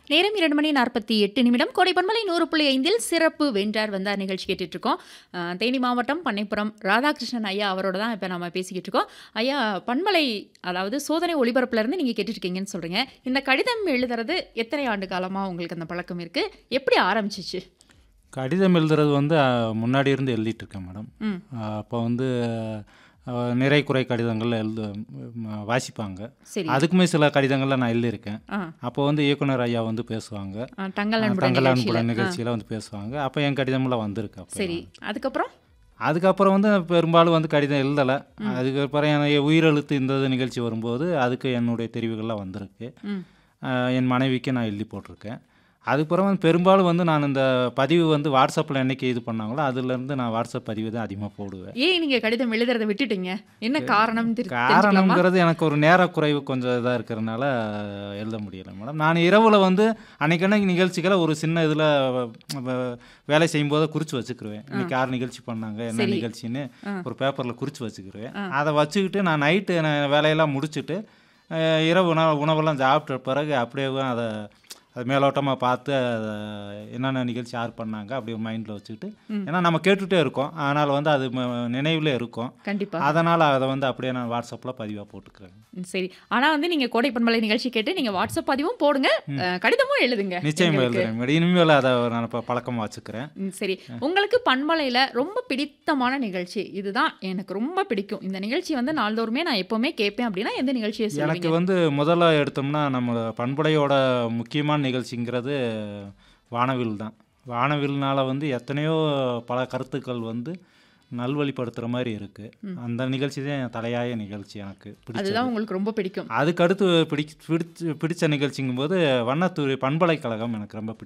நேரம் இரண்டு மணி நாற்பத்தி எட்டு நிமிடம் கோடைப்பன்மலை நூறு புள்ளி ஐந்தில் சிறப்பு வென்றார் வந்தார் நிகழ்ச்சி கேட்டுட்டு இருக்கோம் அஹ், தேனி மாவட்டம் பண்ணைப்புறம் ராதாகிருஷ்ணன் ஐயா அவரோட தான் இப்போ நம்ம பேசிக்கிட்டு இருக்கோம் ஐயா பண்பலை அதாவது சோதனை ஒளிபரப்புல இருந்து நீங்கள் கேட்டுட்டு இருக்கீங்கன்னு சொல்றீங்க இந்த கடிதம் எழுதுறது எத்தனை ஆண்டு காலமாக உங்களுக்கு அந்த பழக்கம் இருக்கு எப்படி ஆரம்பிச்சிச்சு கடிதம் எழுதுறது வந்து அஹ், முன்னாடி இருந்து எழுதிட்டு இருக்கேன் மேடம் ம் அப்போ வந்து அஹ், நிறை குறை கடிதங்கள் எழுத ம- வாசிப்பாங்க சரி அதுக்குமே சில கடிதங்கள்ல நான் எழுதியிருக்கேன் ஆ அப்போ வந்து இயக்குனர் ஐயா வந்து பேசுவாங்க ஆ, தங்கள் அன்புடன் தங்கள் நிகழ்ச்சியில. அன்புடன் ஆ, நிகழ்ச்சியில் வந்து பேசுவாங்க அப்போ என் கடிதமெல்லாம் வந்திருக்கு அப்போ சரி அதுக்கப்புறம் அதுக்கப்புறம் வந்து பெரும்பாலும் வந்து கடிதம் எழுதலை அதுக்கப்புறம் என் உயிரெழுத்து இந்த இது நிகழ்ச்சி வரும்போது அதுக்கு என்னுடைய தெரிவுகள்லாம் வந்திருக்கு ம் அஹ், என் மனைவிக்கு நான் எழுதி போட்டிருக்கேன் அதுக்கப்புறம் வந்து பெரும்பாலும் வந்து நான் இந்த பதிவு வந்து வாட்ஸ்அப்பில் என்னைக்கு இது பண்ணாங்களோ அதுலேருந்து நான் வாட்ஸ்அப் பதிவு தான் அதிகமாக போடுவேன் ஏன் நீங்க கடிதம் எழுதுறதை விட்டுட்டீங்க என்ன காரணம் தெரி- தெரிஞ்சுக்கலாமா? காரணம்ங்கிறது எனக்கு ஒரு நேர குறைவு கொஞ்சம் இதாக இருக்கிறதுனால எழுத முடியலை மேடம் நான் இரவில் வந்து அன்னைக்கு அன்னைக்கு நிகழ்ச்சிகளை ஒரு சின்ன இதில் வேலை செய்யும்போது குறித்து வச்சுக்கிருவேன் இன்னைக்கு யார் நிகழ்ச்சி பண்ணாங்க என்ன சரி. நிகழ்ச்சின்னு ஆ. ஒரு பேப்பரில் குறித்து வச்சுக்கிருவேன் அதை வச்சுக்கிட்டு நான் நைட்டு வேலையெல்லாம் முடிச்சுட்டு அஹ், இரவு உணவு உணவெல்லாம் சாப்பிட்ட பிறகு அப்படியே அதை அது மேலோட்டமாக பார்த்து அதை என்னென்ன நிகழ்ச்சி யார் பண்ணாங்க அப்படியே மைண்டில் வச்சுக்கிட்டு ஏன்னா நம்ம கேட்டுகிட்டே இருக்கோம் அதனால் வந்து அது நினைவில் இருக்கும் கண்டிப்பா அதனால் அதை வந்து அப்படியே நான் வாட்ஸ்அப்பில் பதிவாக போட்டுக்கிறேன் ம், சரி ஆனா வந்து நீங்க கோடை பண்பலை நிகழ்ச்சி கேட்டு நீங்க வாட்ஸ்அப் பதிவும் போடுங்க அஹ், கடிதமும் எழுதுங்க நிச்சயம் எங்களுக்கு. எழுதுறேன் மேடம் இனிமேல் அதை நான் இப்போ பழக்கமாக வச்சுக்கிறேன் ம், சரி உங்களுக்கு பண்பலையில ரொம்ப பிடித்தமான நிகழ்ச்சி இதுதான் எனக்கு ரொம்ப பிடிக்கும் இந்த நிகழ்ச்சி வந்து நாள்தோறுமே நான் எப்பவுமே கேட்பேன் அப்படின்னா எந்த நிகழ்ச்சியை எனக்கு சொல்லுவீங்க வந்து முதல்ல எடுத்தோம்னா நம்ம பண்புடையோட முக்கியமான நிகழ்ச்சிங்கிறது வானவில் தான் வானவில்னால வந்து எத்தனையோ பல கருத்துக்கள் வந்து நல்வழிப்படுத்துகிற மாதிரி இருக்குது அந்த நிகழ்ச்சி தான் என் தலையாய நிகழ்ச்சி எனக்கு பிடிச்சது அதுதான் உங்களுக்கு ரொம்ப பிடிக்கும் அதுக்கு அடுத்து பிடிச்ச பிடிச்ச பிடிச்ச நிகழ்ச்சிங்கும்போது வண்ணத்தூர் பண்பலைக்கழகம் எனக்கு ரொம்ப பிடிக்கும்